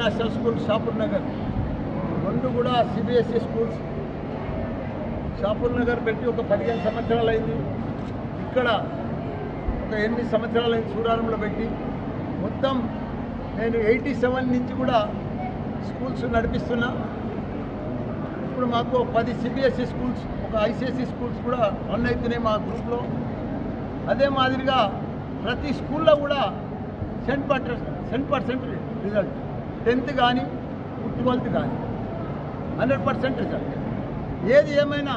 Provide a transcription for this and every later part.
National school Shahpur Nagar రెండు కూడా CBSE schools Shahpur Nagar పెట్టి ఒక పదిహేను సంవత్సరాలు అయింది ఇక్కడ ఒక ఎనిమిది సంవత్సరాలు అయింది సూరారంలో పెట్టి మొత్తం నేను ఎయిటీ సెవెన్ నుంచి కూడా స్కూల్స్ నడిపిస్తున్నా ఇప్పుడు మాకు పది సిబిఎస్ఈ స్కూల్స్ ఒక ఐసిఎస్ఈ స్కూల్స్ కూడా రన్ అవుతున్నాయి మా గ్రూప్లో అదే మాదిరిగా ప్రతి స్కూల్లో కూడా cent percent cent percent result tenth కానీ ట్వెల్త్ కానీ హండ్రెడ్ పర్సెంట్ రిజల్ట్ ఏది ఏమైనా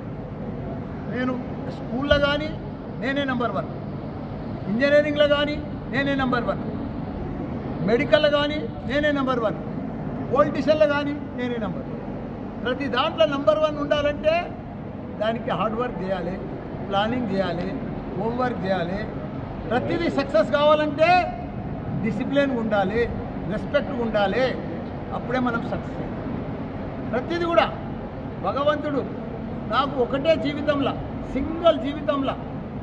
నేను స్కూల్లో కానీ నేనే నెంబర్ వన్ ఇంజనీరింగ్లో కానీ నేనే నెంబర్ వన్ మెడికల్లో కానీ నేనే నెంబర్ వన్ పొలిటిషియన్లో కానీ నేనే నెంబర్ వన్ ప్రతి దాంట్లో నెంబర్ వన్ ఉండాలంటే దానికి హార్డ్ వర్క్ చేయాలి ప్లానింగ్ చేయాలి హోంవర్క్ చేయాలి ప్రతిదీ సక్సెస్ కావాలంటే డిసిప్లిన్ ఉండాలి రెస్పెక్ట్ ఉండాలి అప్పుడే మనం సక్సెస్ ప్రతిదీ కూడా భగవంతుడు నాకు ఒకటే జీవితంలో సింగిల్ జీవితంలో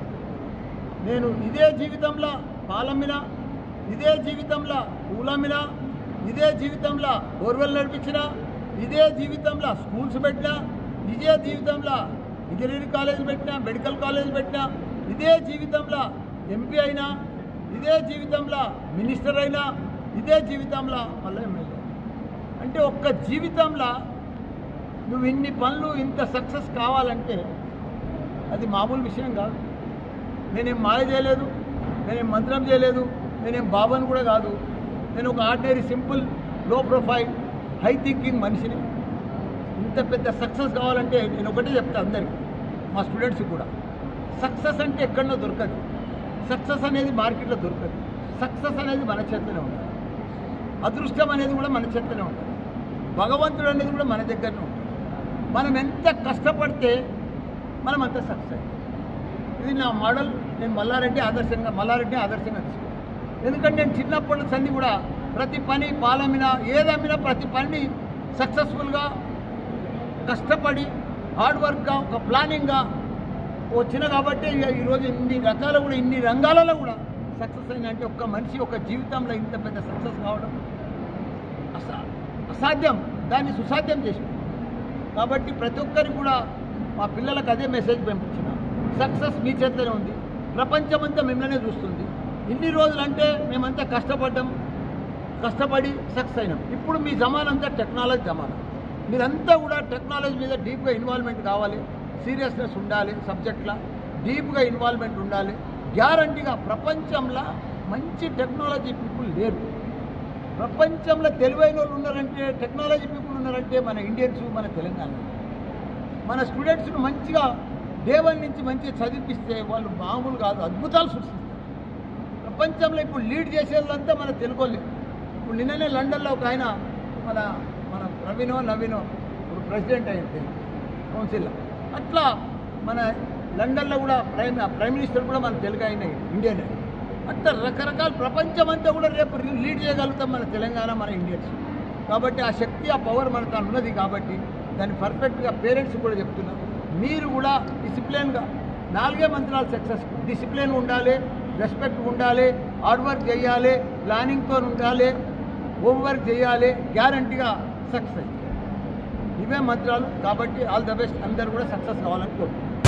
నేను ఇదే జీవితంలో పాలమ్మిన ఇదే జీవితంలో పూలమ్మిన ఇదే జీవితంలో బోర్వెల్ నడిపించిన ఇదే జీవితంలో స్కూల్స్ పెట్టినా ఇదే జీవితంలో ఇంజనీరింగ్ కాలేజ్ పెట్టినా మెడికల్ కాలేజ్ పెట్టినా ఇదే జీవితంలో ఎంపీ అయినా ఇదే జీవితంలో మినిస్టర్ అయినా ఇదే జీవితంలో మళ్ళీ ఎమ్మెల్యే అంటే ఒక్క జీవితంలో నువ్వు ఇన్ని పనులు ఇంత సక్సెస్ కావాలంటే అది మామూలు విషయం కాదు నేనేం మాయ చేయలేదు నేనేం మంత్రం చేయలేదు నేనేం బాబాను కూడా కాదు నేను ఒక ordinary simple low profile high thinking మనిషిని ఇంత పెద్ద సక్సెస్ కావాలంటే నేను ఒకటే చెప్తా అందరికీ మా స్టూడెంట్స్కి కూడా సక్సెస్ అంటే ఎక్కడనో దొరకదు సక్సెస్ అనేది మార్కెట్లో దొరకదు సక్సెస్ అనేది మన చేతిలోనే ఉంటుంది అదృష్టం అనేది కూడా మన చేతిలోనే ఉంటుంది భగవంతుడు అనేది కూడా మన దగ్గరనే ఉంటుంది మనం ఎంత కష్టపడితే మనం అంత సక్సెస్ అవుతాం ఇది నా మోడల్ నేను మల్లారెడ్డి ఆదర్శంగా మల్లారెడ్డి ఆదర్శంగా తీసుకున్నాను ఎందుకంటే నేను చిన్నప్పటి సంది కూడా ప్రతి పని పాలమ్మినా ఏదమ్మినా ప్రతి పనిని సక్సెస్ఫుల్గా కష్టపడి హార్డ్ వర్క్గా ఒక ప్లానింగ్గా వచ్చిన కాబట్టి ఇక ఈరోజు ఇన్ని రకాల కూడా ఇన్ని రంగాలలో కూడా సక్సెస్ అయిన అంటే ఒక్క మనిషి ఒక జీవితంలో ఇంత పెద్ద సక్సెస్ కావడం అసా అసాధ్యం దాన్ని సుసాధ్యం చేసి కాబట్టి ప్రతి ఒక్కరికి కూడా మా పిల్లలకు అదే మెసేజ్ పంపించిన సక్సెస్ మీ చేతిలోనే ఉంది ప్రపంచమంతా మిమ్మల్నే చూస్తుంది ఇన్ని రోజులు అంటే మేమంతా కష్టపడ్డాం కష్టపడి సక్సెస్ అయినాం ఇప్పుడు మీ జమానంతా టెక్నాలజీ జమానా మీరంతా కూడా టెక్నాలజీ మీద డీప్గా ఇన్వాల్వ్మెంట్ కావాలి సీరియస్నెస్ ఉండాలి సబ్జెక్ట్లో డీప్గా ఇన్వాల్వ్మెంట్ ఉండాలి గ్యారంటీగా ప్రపంచంలో మంచి టెక్నాలజీ పీపుల్ లేరు ప్రపంచంలో తెలివైన వాళ్ళు ఉన్నారంటే టెక్నాలజీ పీపుల్ ఉన్నారంటే మన ఇండియన్స్ మన తెలంగాణ మన స్టూడెంట్స్ను మంచిగా దేవన్ నుంచి మంచిగా చదివిపిస్తే వాళ్ళు మామూలు కాదు అద్భుతాలు సృష్టిస్తారు ప్రపంచంలో ఇప్పుడు లీడ్ చేసేదంతా మన తెలుగు వాళ్ళే. ఇప్పుడు నిన్ననే లండన్లో ఒక ఆయన మన మన ప్రవీణో నవీనో ఇప్పుడు ప్రెసిడెంట్ అయింది కౌన్సిల్లో అట్లా మన లండన్లో కూడా ప్రైమ్ ప్రైమ్ మినిస్టర్ కూడా మన తెలుగు ఆయన ఇండియన్ అట్లా రకరకాల ప్రపంచం అంతా కూడా రేపు లీడ్ చేయగలుగుతాం మన తెలంగాణ మన ఇండియన్స్ కాబట్టి ఆ శక్తి ఆ పవర్ మనకు ఉన్నది కాబట్టి దాన్ని పర్ఫెక్ట్గా పేరెంట్స్ కూడా చెప్తున్నాం మీరు కూడా డిసిప్లిన్గా నాలుగే మంత్రాలు సక్సెస్ డిసిప్లిన్ ఉండాలి రెస్పెక్ట్ ఉండాలి హార్డ్ వర్క్ చేయాలి ప్లానింగ్తో ఉండాలి హోంవర్క్ చేయాలి గ్యారంటీగా సక్సెస్ ఇవే మంత్రాలు కాబట్టి ఆల్ ద బెస్ట్ అందరూ కూడా సక్సెస్ కావాలని కోరుకుంటున్నాను